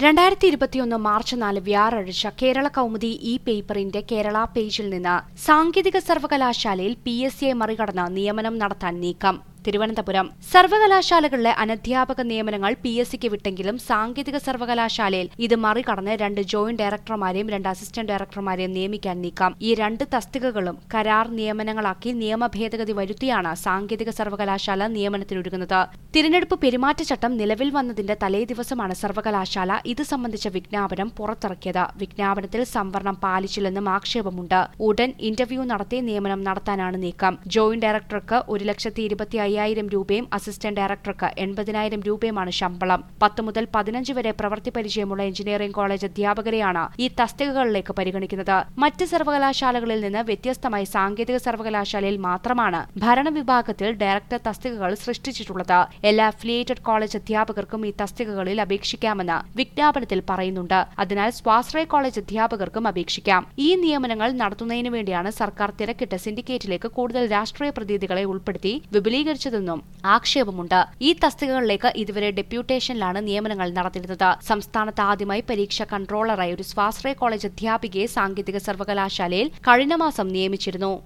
രണ്ടായിരത്തി ഇരുപത്തിയൊന്ന് മാർച്ച് നാല് വ്യാഴാഴ്ച കേരള കൗമുദി ഇ പേപ്പറിന്റെ കേരള പേജിൽ നിന്ന് സാങ്കേതിക സർവകലാശാലയിൽ പി എസ് സിയെ മറികടന്ന് നിയമനം നടത്താൻ നീക്കം തിരുവനന്തപുരം സർവകലാശാലകളിലെ അനധ്യാപക നിയമനങ്ങൾ പി എസ് സിക്ക് വിട്ടെങ്കിലും സാങ്കേതിക സർവകലാശാലയിൽ ഇത് മറികടന്ന് രണ്ട് ജോയിന്റ് ഡയറക്ടർമാരെയും രണ്ട് അസിസ്റ്റന്റ് ഡയറക്ടർമാരെയും നിയമിക്കാൻ നീക്കാം ഈ രണ്ട് തസ്തികകളും കരാർ നിയമനങ്ങളാക്കി നിയമ ഭേദഗതി വരുത്തിയാണ് സാങ്കേതിക സർവകലാശാല നിയമനത്തിനൊരുങ്ങുന്നത് തിരഞ്ഞെടുപ്പ് പെരുമാറ്റച്ചട്ടം നിലവിൽ വന്നതിന്റെ തലേദിവസമാണ് സർവകലാശാല ഇത് സംബന്ധിച്ച വിജ്ഞാപനം പുറത്തിറക്കിയത് വിജ്ഞാപനത്തിൽ സംവരണം പാലിച്ചില്ലെന്നും ആക്ഷേപമുണ്ട് ഉടൻ ഇന്റർവ്യൂ നടത്തി നിയമനം നടത്താനാണ് നീക്കം ജോയിന്റ് ഡയറക്ടർക്ക് ഒരു ലക്ഷത്തി ഇരുപത്തി അയ്യായിരം രൂപയും അസിസ്റ്റന്റ് ഡയറക്ടർക്ക് എൺപതിനായിരം രൂപയുമാണ് ശമ്പളം പത്ത് മുതൽ പതിനഞ്ച് വരെ പ്രവൃത്തി പരിചയമുള്ള എഞ്ചിനീയറിംഗ് കോളേജ് അധ്യാപകരെയാണ് ഈ തസ്തികകളിലേക്ക് പരിഗണിക്കുന്നത് മറ്റ് സർവകലാശാലകളിൽ നിന്ന് വ്യത്യസ്തമായി സാങ്കേതിക സർവകലാശാലയിൽ മാത്രമാണ് ഭരണവിഭാഗത്തിൽ ഡയറക്ടർ തസ്തികകൾ സൃഷ്ടിച്ചിട്ടുള്ളത് എല്ലാ അഫിലിയേറ്റഡ് കോളേജ് അധ്യാപകർക്കും ഈ തസ്തികകളിൽ അപേക്ഷിക്കാമെന്ന് വിജ്ഞാപനത്തിൽ പറയുന്നുണ്ട് അതിനാൽ സ്വാശ്രയ കോളേജ് അധ്യാപകർക്കും അപേക്ഷിക്കാം ഈ നിയമനങ്ങൾ നടത്തുന്നതിനു വേണ്ടിയാണ് സർക്കാർ തിരക്കിട്ട് സിൻഡിക്കേറ്റിലേക്ക് കൂടുതൽ രാഷ്ട്രീയ പ്രതിനിധികളെ ഉൾപ്പെടുത്തി വിപുലീകരിച്ചതെന്നും ആക്ഷേപമുണ്ട് ഈ തസ്തികകളിലേക്ക് ഇതുവരെ ഡെപ്യൂട്ടേഷനിലാണ് നിയമനങ്ങൾ നടത്തിയിരുന്നത് സംസ്ഥാനത്ത് ആദ്യമായി പരീക്ഷ കൺട്രോളറായി ഒരു സ്വാശ്രയ കോളേജ് അധ്യാപികയെ സാങ്കേതിക സർവകലാശാലയിൽ കഴിഞ്ഞ മാസം നിയമിച്ചിരുന്നു